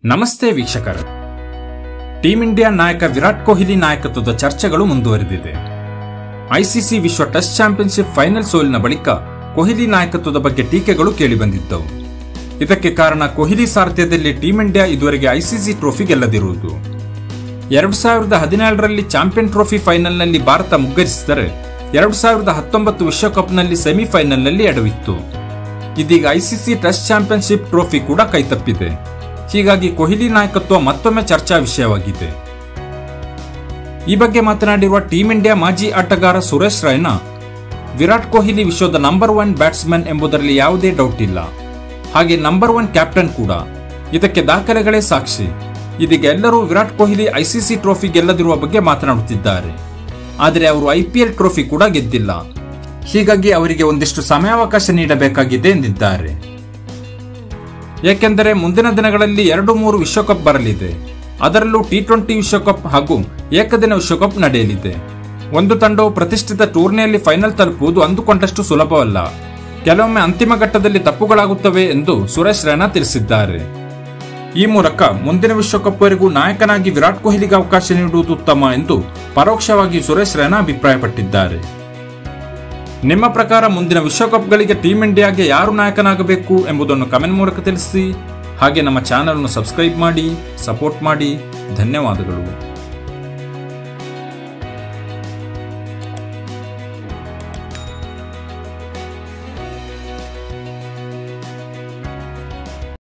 ನಮಸ್ತೆ ವೀಕ್ಷಕರು team India ನಾಯಕ ವಿರಾಟ್ ಕೊಹ್ಲಿ ನಾಯಕತ್ವದ ಚರ್ಚೆಗಳು ಮುಂದುವರೆದಿದೆ ಐಸಿಸಿ ವಿಶ್ವ ಟೆಸ್ಟ್ ಚಾಂಪಿಯನ್ಶಿಪ್ ಫೈನಲ್ ಸೋಲಿನ ಬಳಿಕ ಕೊಹ್ಲಿ ನಾಯಕತ್ವದ ಬಗ್ಗೆ ಟೀಕೆಗಳು ಕೇಳಿಬಂದಿದ್ದವು ಇದಕ್ಕೆ ಕಾರಣ ಕೊಹ್ಲಿ ಸಾರಥ್ಯದಲ್ಲಿ ಟೀಂ ಇಂಡಿಯಾ ಇದುವರೆಗೆ ಐಸಿಸಿ ಟ್ರೋಫಿ ಗೆಲ್ಲದಿರುವುದು ಎರಡು ಸಾವಿರದ ಹದಿನೇಳರಲ್ಲಿ ಚಾಂಪಿಯನ್ ಟ್ರೋಫಿ ಫೈನಲ್ನಲ್ಲಿ ಭಾರತ ಮುಗ್ಗರಿಸಿದರೆ ಎರಡು ಸಾವಿರದ ಹತ್ತೊಂಬತ್ತು ವಿಶ್ವಕಪ್ನಲ್ಲಿ ಸೆಮಿಫೈನಲ್ನಲ್ಲಿ ಎಡವಿತ್ತು ಇದೀಗ ಐಸಿಸಿ ಟೆಸ್ಟ್ ಚಾಂಪಿಯನ್ಶಿಪ್ ಟ್ರೋಫಿ ಕೂಡ ಕೈತಪ್ಪಿದೆ ಹೀಗಾಗಿ ಕೊಹ್ಲಿ ನಾಯಕತ್ವ ಮತ್ತೊಮ್ಮೆ ಚರ್ಚಾ ವಿಷಯವಾಗಿದೆ ಈ ಬಗ್ಗೆ ಮಾತನಾಡಿರುವ ಟೀಂ ಇಂಡಿಯಾ ಮಾಜಿ ಆಟಗಾರ ಸುರೇಶ್ ರೈನಾ ವಿರಾಟ್ ಕೊಹ್ಲಿ ವಿಶ್ವದ ನಂಬರ್ ಒನ್ ಬ್ಯಾಟ್ಸ್ಮನ್ ಎಂಬುದರಲ್ಲಿ ಯಾವುದೇ ಡೌಟ್ ಇಲ್ಲ ಹಾಗೆ ನಂಬರ್ ಒನ್ ಕ್ಯಾಪ್ಟನ್ ಕೂಡ ಇದಕ್ಕೆ ದಾಖಲೆಗಳೇ ಸಾಕ್ಷಿ ಇದೀಗ ಎಲ್ಲರೂ ವಿರಾಟ್ ಕೊಹ್ಲಿ ಐಸಿಸಿ ಟ್ರೋಫಿ ಗೆಲ್ಲದಿರುವ ಬಗ್ಗೆ ಮಾತನಾಡುತ್ತಿದ್ದಾರೆ ಆದರೆ ಅವರು ಐಪಿಎಲ್ ಟ್ರೋಫಿ ಕೂಡ ಗೆದ್ದಿಲ್ಲ ಹೀಗಾಗಿ ಅವರಿಗೆ ಒಂದಿಷ್ಟು ಸಮಯಾವಕಾಶ ನೀಡಬೇಕಾಗಿದೆ ಎಂದಿದ್ದಾರೆ ಏಕೆಂದರೆ ಮುಂದಿನ ದಿನಗಳಲ್ಲಿ ಎರಡು ಮೂರು ವಿಶ್ವಕಪ್ ಬರಲಿದೆ ಅದರಲ್ಲೂ ಟಿ ಟ್ವೆಂಟಿ ವಿಶ್ವಕಪ್ ಹಾಗೂ ಏಕದಿನ ವಿಶ್ವಕಪ್ ನಡೆಯಲಿದೆ ಒಂದು ತಂಡವು ಪ್ರತಿಷ್ಠಿತ ಟೂರ್ನಿಯಲ್ಲಿ ಫೈನಲ್ ತಲುಪುವುದು ಅಂದುಕೊಂಡಷ್ಟು ಸುಲಭವಲ್ಲ ಕೆಲವೊಮ್ಮೆ ಅಂತಿಮ ಘಟ್ಟದಲ್ಲಿ ತಪ್ಪುಗಳಾಗುತ್ತವೆ ಎಂದು ಸುರೇಶ್ ರೈನಾ ತಿಳಿಸಿದ್ದಾರೆ ಈ ಮೂಲಕ ಮುಂದಿನ ವಿಶ್ವಕಪ್ವರೆಗೂ ನಾಯಕನಾಗಿ ವಿರಾಟ್ ಕೊಹ್ಲಿಗೆ ಅವಕಾಶ ನೀಡುವುದು ಉತ್ತಮ ಎಂದು ಪರೋಕ್ಷವಾಗಿ ಸುರೇಶ್ ರೈನಾ ಅಭಿಪ್ರಾಯಪಟ್ಟಿದ್ದಾರೆ ನಿಮ್ಮ ಪ್ರಕಾರ ಮುಂದಿನ ವಿಶ್ವಕಪ್ಗಳಿಗೆ ಟೀಂ ಇಂಡಿಯಾಗೆ ಯಾರು ನಾಯಕನಾಗಬೇಕು ಎಂಬುದನ್ನು ಕಮೆಂಟ್ ಮೂಲಕ ತಿಳಿಸಿ ಹಾಗೆ ನಮ್ಮ ಚಾನಲ್ ಅನ್ನು ಸಬ್ಸ್ಕ್ರೈಬ್ ಮಾಡಿ ಸಪೋರ್ಟ್ ಮಾಡಿ ಧನ್ಯವಾದಗಳು